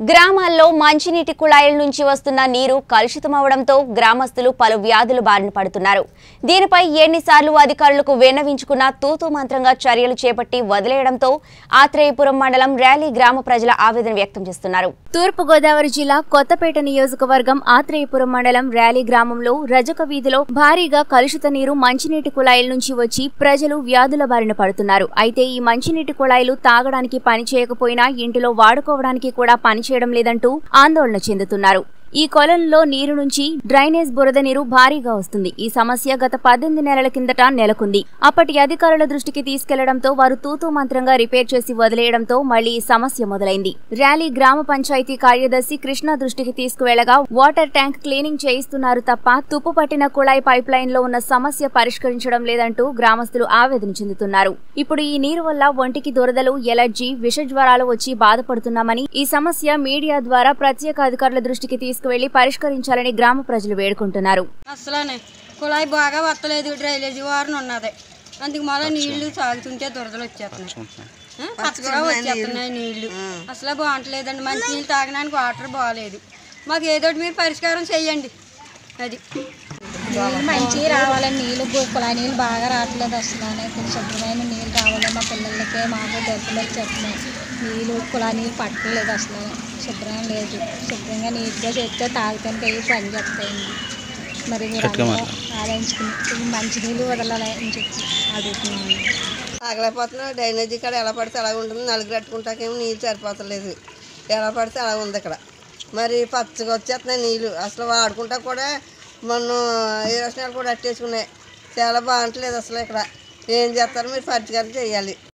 గ్రామాల్లో మంచినీటి కుళాయిల నుంచి వస్తున్న నీరు కలుషితమవడంతో గ్రామస్తులు పలు వ్యాధులు బారిన పడుతున్నారు దీనిపై ఎన్నిసార్లు అధికారులకు విన్నవించుకున్నా తూతూ మంత్రంగా చర్యలు చేపట్టి వదిలేయడంతో ఆత్రేయపురం మండలం ర్యాలీ గ్రామ ప్రజల ఆవేదన వ్యక్తం చేస్తున్నారు తూర్పుగోదావరి జిల్లా కొత్తపేట నియోజకవర్గం ఆత్రేయపురం మండలం ర్యాలీ గ్రామంలో రజక వీధిలో భారీగా కలుషిత నీరు మంచినీటి కుళాయిల నుంచి వచ్చి ప్రజలు వ్యాధుల బారిన పడుతున్నారు అయితే ఈ మంచినీటి కుళాయిలు తాగడానికి పని చేయకపోయినా ఇంటిలో వాడుకోవడానికి కూడా పనిచేయడం లేదంటూ ఆందోళన చెందుతున్నారు ఈ కొలంలో నీరు నుంచి డ్రైనేజ్ బురద నీరు భారీగా వస్తుంది ఈ సమస్య గత పద్దెనిమిది నెలల కిందట నెలకొంది అప్పటి అధికారుల దృష్టికి తీసుకెళ్లడంతో వారు తూతూ మంత్రంగా రిపేర్ చేసి వదిలేయడంతో మళ్లీ ఈ సమస్య మొదలైంది ర్యాలీ గ్రామ పంచాయతీ కార్యదర్శి కృష్ణ దృష్టికి తీసుకువెళ్లగా వాటర్ ట్యాంక్ క్లీనింగ్ చేయిస్తున్నారు తప్ప తుప్పు పట్టిన కుళాయి పైప్ లైన్ లో ఉన్న సమస్య పరిష్కరించడం లేదంటూ గ్రామస్తులు ఆవేదన చెందుతున్నారు ఇప్పుడు ఈ నీరు వల్ల ఒంటికి దురదలు ఎలర్జీ విష జ్వరాలు వచ్చి బాధపడుతున్నామని ఈ సమస్య మీడియా ద్వారా ప్రత్యేక అధికారుల దృష్టికి తీసుకువెళ్లి పరిష్కరించాలని గ్రామ ప్రజలు వేడుకుంటున్నారు అసలనే కుళాయి బాగా వత్తలేదు డ్రైనేజీ వారిని ఉన్నది అందుకు మళ్ళీ నీళ్లు సాగుతుంటే దురదలు వచ్చేస్తున్నాయి ఆ, పచ్చగా వచ్చేస్తున్నాయి నీళ్లు అసలే బాగుంటలేదండి మంచి నీళ్ళు తాగడానికి వాటర్ బాగాలేదు మాకు ఏదో ఒకటి మీరు పరిష్కారం చెయ్యండి అది నీళ్ళు మంచిగా రావాలని నీళ్ళు గు- కుళాయి నీళ్ళు బాగా రావట్లేదు అసలు కొంచెం శుభ్రమైన నీళ్ళు కావాలి మా పిల్లలకి మాకు దెబ్బలు వచ్చేస్తున్నాయి నీళ్ళు కుళాయి నీళ్ళు పట్టలేదు అసలు శుభ్రంగా లేదు శుభ్రంగా నీట్గా చేస్తే తాగితే అవి పని చేస్తాయండి మరి మీరు అందరూ ఆలోచించుకుని ఇవి మంచి నీళ్ళు వదలాలి అని చెప్పి అడుగుతున్నాను ఆగలేకపోతున్నాం డ్రైనేజీ కాడ ఎలా పడితే అలా ఉంటుంది నలుగు కట్టుకుంటాకేమో నీళ్ళు సరిపోతలేదు ఎలా పడితే అలా ఉంది ఇక్కడ మరి పచ్చగా వచ్చేస్తున్నాయి నీళ్ళు అసలు వాడుకుంటా కూడా మొన్న ఏ రసనాలు కూడా అట్టేసుకున్నాయి చాలా బాగుంటలేదు అసలు ఇక్కడ ఏం చేస్తారో మీరు పరిష్కారం చేయాలి